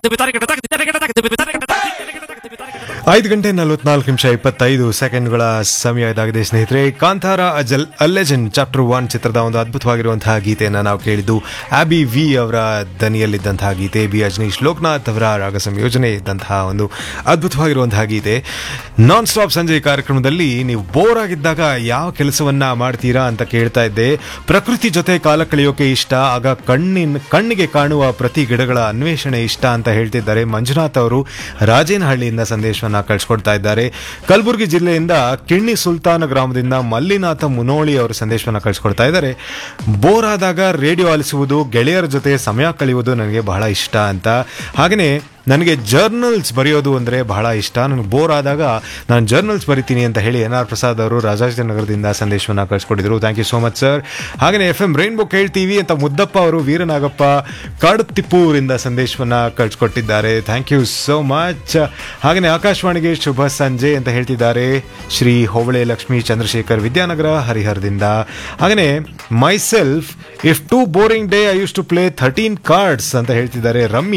ಐದು ಗಂಟೆ ನಲವತ್ನಾಲ್ಕು ನಿಮಿಷ ಇಪ್ಪತ್ತೈದು ಸೆಕೆಂಡ್ಗಳ ಸಮಯ ಇದಾಗಿದೆ ಸ್ನೇಹಿತರೆ ಕಾಂತಾರ ಅಜಲ್ ಅಲ್ಲೆಜನ್ ಚಾಪ್ಟರ್ ಒನ್ ಚಿತ್ರದ ಒಂದು ಅದ್ಭುತವಾಗಿರುವಂತಹ ಗೀತೆಯನ್ನು ನಾವು ಕೇಳಿದ್ದು ಆಬಿ ವಿ ಅವರ ದನಿಯಲ್ಲಿದ್ದಂತಹ ಗೀತೆ ಬಿ ಅಜನೀಶ್ ಲೋಕನಾಥ್ ಅವರ ರಾಗ ಸಂಯೋಜನೆ ಇದ್ದಂತಹ ಒಂದು ಅದ್ಭುತವಾಗಿರುವಂತಹ ಗೀತೆ ನಾನ್ ಸ್ಟಾಪ್ ಸಂಜೆ ಕಾರ್ಯಕ್ರಮದಲ್ಲಿ ನೀವು ಬೋರ್ ಆಗಿದ್ದಾಗ ಯಾವ ಕೆಲಸವನ್ನ ಮಾಡ್ತೀರಾ ಅಂತ ಕೇಳ್ತಾ ಇದ್ದೆ ಪ್ರಕೃತಿ ಜೊತೆ ಕಾಲ ಕಳೆಯೋಕೆ ಇಷ್ಟ ಆಗ ಕಣ್ಣಿನ ಕಣ್ಣಿಗೆ ಕಾಣುವ ಪ್ರತಿ ಗಿಡಗಳ ಅನ್ವೇಷಣೆ ಇಷ್ಟ ಅಂತ ಹೇಳ್ತಿದ್ದಾರೆ ಮಂಜುನಾಥ್ ಅವರು ರಾಜೇನಹಳ್ಳಿಯಿಂದ ಸಂದೇಶವನ್ನ ಕಳಿಸ್ಕೊಡ್ತಾ ಇದ್ದಾರೆ ಕಲಬುರಗಿ ಜಿಲ್ಲೆಯಿಂದ ಕಿಣ್ಣಿ ಸುಲ್ತಾನ ಗ್ರಾಮದಿಂದ ಮಲ್ಲಿನಾಥ ಮುನೋಳಿ ಅವರು ಸಂದೇಶವನ್ನ ಕಳಿಸ್ಕೊಡ್ತಾ ಇದ್ದಾರೆ ಬೋರ್ ಆದಾಗ ರೇಡಿಯೋ ಆಲಿಸುವುದು ಗೆಳೆಯರ ಜೊತೆ ಸಮಯ ಕಳೆಯುವುದು ನನಗೆ ಬಹಳ ಇಷ್ಟ ಅಂತ ಹಾಗೆಯೇ ನನಗೆ ಜರ್ನಲ್ಸ್ ಬರೆಯೋದು ಅಂದರೆ ಬಹಳ ಇಷ್ಟ ನನಗೆ ಬೋರ್ ಆದಾಗ ನಾನು ಜರ್ನಲ್ಸ್ ಬರಿತೀನಿ ಅಂತ ಹೇಳಿ ಎನ್ ಆರ್ ಪ್ರಸಾದ್ ಅವರು ರಾಜಾಜಿನಗರದಿಂದ ಸಂದೇಶವನ್ನು ಕಳಿಸ್ಕೊಟ್ಟಿದ್ರು thank you so much sir ಹಾಗೆಯೇ ಎಫ್ ಎಂ ರೈನ್ಬೋ ಕೇಳ್ತೀವಿ ಅಂತ ಮುದ್ದಪ್ಪ ಅವರು ವೀರನಾಗಪ್ಪ ಕಾಡುತ್ತಿಪ್ಪೂರಿಂದ ಸಂದೇಶವನ್ನು ಕಳಿಸ್ಕೊಟ್ಟಿದ್ದಾರೆ ಥ್ಯಾಂಕ್ ಯು ಸೋ ಮಚ್ ಹಾಗೆಯೇ ಆಕಾಶವಾಣಿಗೆ ಶುಭ ಸಂಜೆ ಅಂತ ಹೇಳ್ತಿದ್ದಾರೆ ಶ್ರೀ ಹೋಬಳೆ ಲಕ್ಷ್ಮೀ ಚಂದ್ರಶೇಖರ್ ವಿದ್ಯಾನಗರ ಹರಿಹರದಿಂದ ಹಾಗೆಯೇ myself if too boring day I use to play thirteen cards ಅಂತ ಹೇಳ್ತಿದ್ದಾರೆ ರಮ್ಮಿ